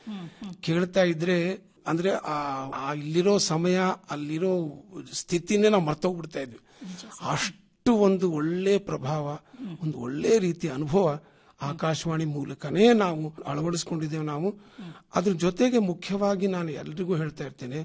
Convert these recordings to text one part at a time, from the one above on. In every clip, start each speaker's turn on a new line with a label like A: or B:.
A: ಕೇಳ್ತಾ ಇದ್ರೆ ಅಂದ್ರೆ ಆ ಆ ಇಲ್ಲಿರೋ ಸಮಯ ಅಲ್ಲಿರೋ ಸ್ಥಿತಿನೇ ನಾವು ಮರ್ತೋಗ್ಬಿಡ್ತಾ ಇದ್ವಿ ಅಷ್ಟು ಒಂದು ಒಳ್ಳೆ ಪ್ರಭಾವ ಒಂದು ಒಳ್ಳೆ ರೀತಿಯ ಅನುಭವ ಆಕಾಶವಾಣಿ ಮೂಲಕನೇ ನಾವು ಅಳವಡಿಸ್ಕೊಂಡಿದ್ದೇವೆ ನಾವು ಅದ್ರ ಜೊತೆಗೆ ಮುಖ್ಯವಾಗಿ ನಾನು ಎಲ್ರಿಗೂ ಹೇಳ್ತಾ ಇರ್ತೇನೆ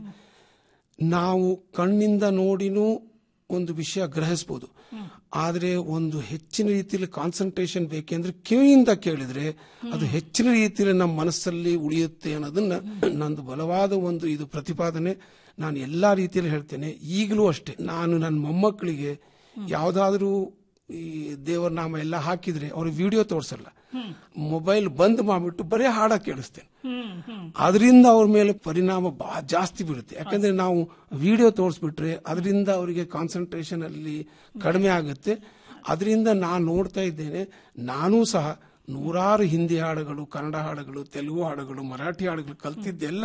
A: ನಾವು ಕಣ್ಣಿಂದ ನೋಡಿನೂ ಒಂದು ವಿಷಯ ಗ್ರಹಿಸ್ಬೋದು ಆದರೆ ಒಂದು ಹೆಚ್ಚಿನ ರೀತಿಯಲ್ಲಿ ಕಾನ್ಸಂಟ್ರೇಷನ್ ಬೇಕೆಂದ್ರೆ ಕಿವಿಯಿಂದ ಕೇಳಿದ್ರೆ ಅದು ಹೆಚ್ಚಿನ ರೀತಿಯಲ್ಲಿ ನಮ್ಮ ಮನಸ್ಸಲ್ಲಿ ಉಳಿಯುತ್ತೆ ಅನ್ನೋದನ್ನ ನಂದು ಬಲವಾದ ಒಂದು ಇದು ಪ್ರತಿಪಾದನೆ ನಾನು ಎಲ್ಲಾ ರೀತಿಯಲ್ಲಿ ಹೇಳ್ತೇನೆ ಈಗಲೂ ಅಷ್ಟೇ ನಾನು ನನ್ನ ಮೊಮ್ಮಕ್ಕಳಿಗೆ ಯಾವುದಾದ್ರೂ ಈ ದೇವರ ನಾಮ ಎಲ್ಲ ಹಾಕಿದ್ರೆ ಅವ್ರಿಗೆ ವಿಡಿಯೋ ತೋರಿಸಲ್ಲ ಮೊಬೈಲ್ ಬಂದ್ ಮಾಡ್ಬಿಟ್ಟು ಬರೀ ಹಾಡ ಕೇಳಿಸ್ತೇನೆ ಅದರಿಂದ ಅವ್ರ ಮೇಲೆ ಪರಿಣಾಮ ಬಹಳ ಜಾಸ್ತಿ ಬೀಳುತ್ತೆ ಯಾಕಂದ್ರೆ ನಾವು ವಿಡಿಯೋ ತೋರಿಸ್ಬಿಟ್ರೆ ಅದರಿಂದ ಅವರಿಗೆ ಕಾನ್ಸಂಟ್ರೇಷನ್ ಅಲ್ಲಿ ಕಡಿಮೆ ಆಗುತ್ತೆ ಅದರಿಂದ ನಾನು ನೋಡ್ತಾ ಇದ್ದೇನೆ ನಾನೂ ಸಹ ನೂರಾರು ಹಿಂದಿ ಹಾಡುಗಳು ಕನ್ನಡ ಹಾಡುಗಳು ತೆಲುಗು ಹಾಡುಗಳು ಮರಾಠಿ ಹಾಡುಗಳು ಕಲ್ತಿದ್ದೆಲ್ಲ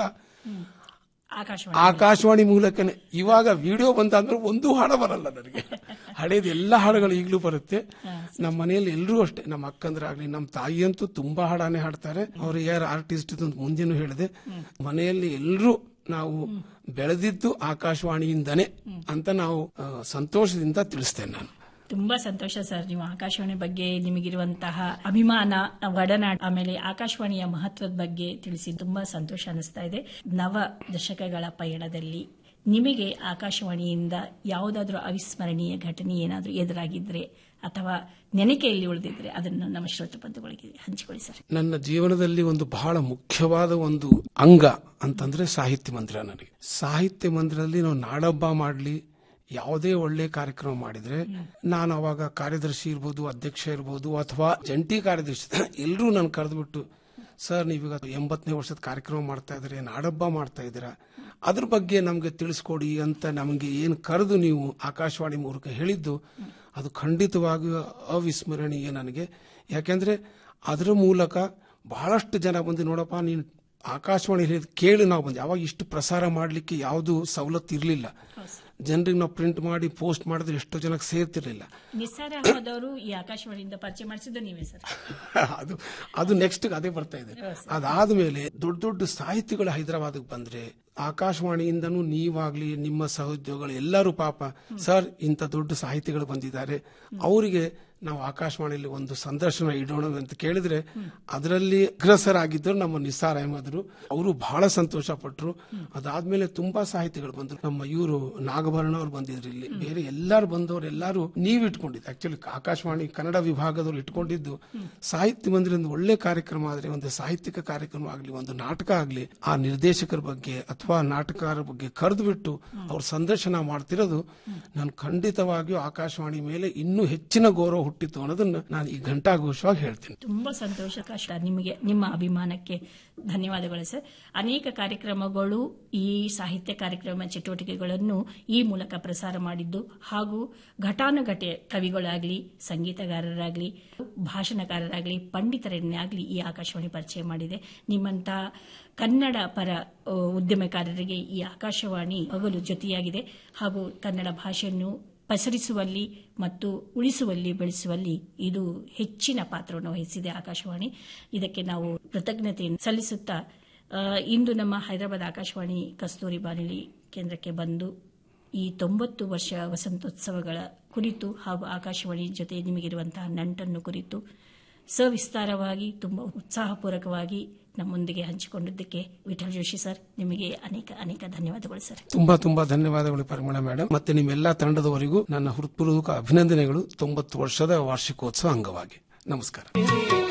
B: ಆಕಾಶವಾಣಿ
A: ಆಕಾಶವಾಣಿ ಮೂಲಕನೇ ಇವಾಗ ವಿಡಿಯೋ ಬಂತಾದ್ಮೇಲೆ ಒಂದು ಹಾಡ ಬರಲ್ಲ ನನಗೆ ಹಳೇದು ಎಲ್ಲ ಹಾಡುಗಳು ಈಗಲೂ ಬರುತ್ತೆ ನಮ್ಮ ಮನೆಯಲ್ಲಿ ಎಲ್ಲರೂ ಅಷ್ಟೇ ನಮ್ಮ ಅಕ್ಕಂದ್ರಾಗ್ಲಿ ನಮ್ಮ ತಾಯಿಯಂತೂ ತುಂಬಾ ಹಾಡಾನೆ ಹಾಡ್ತಾರೆ ಅವ್ರು ಯಾರು ಆರ್ಟಿಸ್ಟ್ ಅಂತ ಮುಂದೆನೂ ಹೇಳಿದೆ ಮನೆಯಲ್ಲಿ ಎಲ್ಲರೂ ನಾವು ಬೆಳೆದಿದ್ದು ಆಕಾಶವಾಣಿಯಿಂದನೇ ಅಂತ ನಾವು ಆ, ಸಂತೋಷದಿಂದ ತಿಳಿಸ್ತೇನೆ ನಾನು
B: ತುಂಬಾ ಸಂತೋಷ ಸರ್ ನೀವು ಆಕಾಶವಾಣಿ ಬಗ್ಗೆ ನಿಮಗಿರುವಂತಹ ಅಭಿಮಾನ ಒಡನಾಟ ಆಮೇಲೆ ಆಕಾಶವಾಣಿಯ ಮಹತ್ವದ ಬಗ್ಗೆ ತಿಳಿಸಿ ತುಂಬಾ ಸಂತೋಷ ಅನಿಸ್ತಾ ಇದೆ ನವ ದಶಕಗಳ ಪಯಣದಲ್ಲಿ ನಿಮಗೆ ಆಕಾಶವಾಣಿಯಿಂದ ಯಾವುದಾದ್ರೂ ಅವಿಸ್ಮರಣೀಯ ಘಟನೆ ಏನಾದರೂ ಎದುರಾಗಿದ್ರೆ ಅಥವಾ ನೆನಕೆಯಲ್ಲಿ ಉಳಿದಿದ್ರೆ ಅದನ್ನು ನಮ್ಮ ಶ್ರೋತೃ ಬಂಧುಗಳಿಗೆ ಹಂಚಿಕೊಳ್ಳಿ ಸರ್
A: ನನ್ನ ಜೀವನದಲ್ಲಿ ಒಂದು ಬಹಳ ಮುಖ್ಯವಾದ ಒಂದು ಅಂಗ ಅಂತಂದ್ರೆ ಸಾಹಿತ್ಯ ಮಂದಿರ ನನಗೆ ಸಾಹಿತ್ಯ ಮಂದಿರದಲ್ಲಿ ನಾವು ನಾಡಹಬ್ಬ ಮಾಡಲಿ ಯಾವುದೇ ಒಳ್ಳೆ ಕಾರ್ಯಕ್ರಮ ಮಾಡಿದ್ರೆ ನಾನು ಅವಾಗ ಕಾರ್ಯದರ್ಶಿ ಇರ್ಬೋದು ಅಧ್ಯಕ್ಷ ಇರ್ಬೋದು ಅಥವಾ ಜಂಟಿ ಕಾರ್ಯದರ್ಶಿ ಎಲ್ಲರೂ ನಾನು ಕರೆದ್ಬಿಟ್ಟು ಸರ್ ನೀವೀಗ ಎಂಬತ್ತನೇ ವರ್ಷದ ಕಾರ್ಯಕ್ರಮ ಮಾಡ್ತಾ ಇದ್ದೀರಿ ನಾಡಹಬ್ಬ ಮಾಡ್ತಾ ಇದ್ದೀರಾ ಅದ್ರ ಬಗ್ಗೆ ನಮಗೆ ತಿಳಿಸ್ಕೊಡಿ ಅಂತ ನಮಗೆ ಏನು ಕರೆದು ನೀವು ಆಕಾಶವಾಣಿ ಮೂಲಕ ಹೇಳಿದ್ದು ಅದು ಖಂಡಿತವಾಗಿಯೂ ಅವಿಸ್ಮರಣೀಯ ನನಗೆ ಯಾಕೆಂದ್ರೆ ಅದರ ಮೂಲಕ ಬಹಳಷ್ಟು ಜನ ಬಂದು ನೋಡಪ್ಪ ನೀನು ಆಕಾಶವಾಣಿ ಹೇಳಿದ್ ಕೇಳಿ ನಾವು ಬಂದು ಅವಾಗ ಇಷ್ಟು ಪ್ರಸಾರ ಮಾಡಲಿಕ್ಕೆ ಯಾವುದು ಸವಲತ್ತು ಇರಲಿಲ್ಲ ಜನರಿಗೆ ನಾವು ಪ್ರಿಂಟ್ ಮಾಡಿ ಪೋಸ್ಟ್ ಮಾಡಿದ್ರೆ ಎಷ್ಟೋ ಜನಕ್ಕೆ ಸೇರ್ತಿರ್ಲಿಲ್ಲ
B: ನಿಸ್ಸಾರ ಅಹಮದ್ ಈ ಆಕಾಶವಾಣಿಯಿಂದ ಪರಿಚಯ ಮಾಡಿಸಿದ್ದು ನೀವೇ ಸರ್
A: ಅದು ಅದು ನೆಕ್ಸ್ಟ್ ಅದೇ ಬರ್ತಾ ಇದೆ ಅದಾದ್ಮೇಲೆ ದೊಡ್ಡ ದೊಡ್ಡ ಸಾಹಿತಿಗಳು ಹೈದರಾಬಾದ್ಗೆ ಬಂದ್ರೆ ಆಕಾಶವಾಣಿಯಿಂದನೂ ನೀವಾಗ್ಲಿ ನಿಮ್ಮ ಸಹೋದ್ಯೋಗಿಗಳು ಎಲ್ಲರೂ ಪಾಪ ಸರ್ ಇಂಥ ದೊಡ್ಡ ಸಾಹಿತಿಗಳು ಬಂದಿದ್ದಾರೆ ಅವರಿಗೆ ನಾವು ಆಕಾಶವಾಣಿಯಲ್ಲಿ ಒಂದು ಸಂದರ್ಶನ ಇಡೋಣ ಅಂತ ಕೇಳಿದ್ರೆ ಅದರಲ್ಲಿ ಅಗ್ರಸರಾಗಿದ್ದರು ನಮ್ಮ ನಿಸಾರ್ ಅಹಮದ್ರು ಅವರು ಬಹಳ ಸಂತೋಷ ಪಟ್ರು ಅದಾದ್ಮೇಲೆ ತುಂಬಾ ಸಾಹಿತಿಗಳು ಬಂದ್ರು ನಮ್ಮ ಇವರು ನಾಗಭರಣ ಅವ್ರು ಬಂದಿದ್ರು ಇಲ್ಲಿ ಬೇರೆ ಎಲ್ಲಾರು ಬಂದವರು ಎಲ್ಲಾರು ನೀವ್ ಇಟ್ಕೊಂಡಿದ್ದು ಆಕ್ಚುಲಿ ಆಕಾಶವಾಣಿ ಕನ್ನಡ ವಿಭಾಗದವ್ರು ಇಟ್ಕೊಂಡಿದ್ದು ಸಾಹಿತ್ಯ ಮಂದಿರದ ಒಳ್ಳೆ ಕಾರ್ಯಕ್ರಮ ಆದ್ರೆ ಒಂದು ಸಾಹಿತ್ಯಿಕ ಕಾರ್ಯಕ್ರಮ ಆಗ್ಲಿ ಒಂದು ನಾಟಕ ಆಗ್ಲಿ ಆ ನಿರ್ದೇಶಕರ ಬಗ್ಗೆ ಅಥವಾ ನಾಟಕರ ಬಗ್ಗೆ ಕರೆದು ಬಿಟ್ಟು ಅವ್ರ ಸಂದರ್ಶನ ಮಾಡ್ತಿರೋದು ನಾನು ಖಂಡಿತವಾಗಿಯೂ ಆಕಾಶವಾಣಿ ಮೇಲೆ ಇನ್ನೂ ಹೆಚ್ಚಿನ ಗೌರವ ಹುಟ್ಟಿತ್ತು ಅನ್ನೋದನ್ನ ನಾನು ಈ ಘಂಟಾಘೋಷವಾಗಿ ಹೇಳ್ತೀನಿ
B: ತುಂಬಾ ಸಂತೋಷ ಕಷ್ಟ ನಿಮಗೆ ನಿಮ್ಮ ಅಭಿಮಾನಕ್ಕೆ ಧನ್ಯವಾದಗಳು ಸರ್ ಅನೇಕ ಕಾರ್ಯಕ್ರಮಗಳು ಈ ಸಾಹಿತ್ಯ ಕಾರ್ಯಕ್ರಮ ಚಟುವಟಿಕೆಗಳನ್ನು ಈ ಮೂಲಕ ಪ್ರಸಾರ ಮಾಡಿದ್ದು ಹಾಗೂ ಘಟಾನುಘಟೆ ಕವಿಗಳಾಗ್ಲಿ ಸಂಗೀತಗಾರರಾಗ್ಲಿ ಭಾಷಣಕಾರರಾಗ್ಲಿ ಪಂಡಿತರನ್ನೇ ಆಗಲಿ ಈ ಆಕಾಶವಾಣಿ ಪರಿಚಯ ಮಾಡಿದೆ ನಿಮ್ಮಂತ ಕನ್ನಡ ಪರ ಆ, ಉದ್ಯಮಕಾರರಿಗೆ ಈ ಆಕಾಶವಾಣಿ ಹಗಲು ಜೊತೆಯಾಗಿದೆ ಹಾಗೂ ಕನ್ನಡ ಭಾಷೆಯನ್ನು ಪಸರಿಸುವಲ್ಲಿ ಮತ್ತು ಉಳಿಸುವಲ್ಲಿ ಬೆಳೆಸುವಲ್ಲಿ ಇದು ಹೆಚ್ಚಿನ ಪಾತ್ರವನ್ನು ವಹಿಸಿದೆ ಆಕಾಶವಾಣಿ ಇದಕ್ಕೆ ನಾವು ಕೃತಜ್ಞತೆಯನ್ನು ಸಲ್ಲಿಸುತ್ತಾ ಆ, ಇಂದು ನಮ್ಮ ಹೈದರಾಬಾದ್ ಆಕಾಶವಾಣಿ ಕಸ್ತೂರಿ ಬಾನುಲಿ ಕೇಂದ್ರಕ್ಕೆ ಬಂದು ಈ ತೊಂಬತ್ತು ವರ್ಷ ವಸಂತೋತ್ಸವಗಳ ಕುರಿತು ಹಾಗೂ ಆಕಾಶವಾಣಿ ಜೊತೆ ನಿಮಗಿರುವಂತಹ ನಂಟನ್ನು ಕುರಿತು ಸವಿಸ್ತಾರವಾಗಿ ತುಂಬ ಉತ್ಸಾಹಪೂರ್ವಕವಾಗಿ ನಮ್ಮೊಂದಿಗೆ ಹಂಚಿಕೊಂಡಿದ್ದಕ್ಕೆ ವಿಠಲ್ ಜೋಶಿ ಸರ್ ನಿಮಗೆ ಅನೇಕ ಅನೇಕ ಧನ್ಯವಾದಗಳು ಸರ್
A: ತುಂಬಾ ತುಂಬಾ ಧನ್ಯವಾದಗಳು ಪರಿಮಳ ಮೇಡಮ್ ಮತ್ತೆ ನಿಮ್ಮೆಲ್ಲಾ ತಂಡದವರಿಗೂ ನನ್ನ ಹೃತ್ಪೂರ್ವಕ ಅಭಿನಂದನೆಗಳು ತೊಂಬತ್ತು ವರ್ಷದ ವಾರ್ಷಿಕೋತ್ಸವ ಅಂಗವಾಗಿ ನಮಸ್ಕಾರ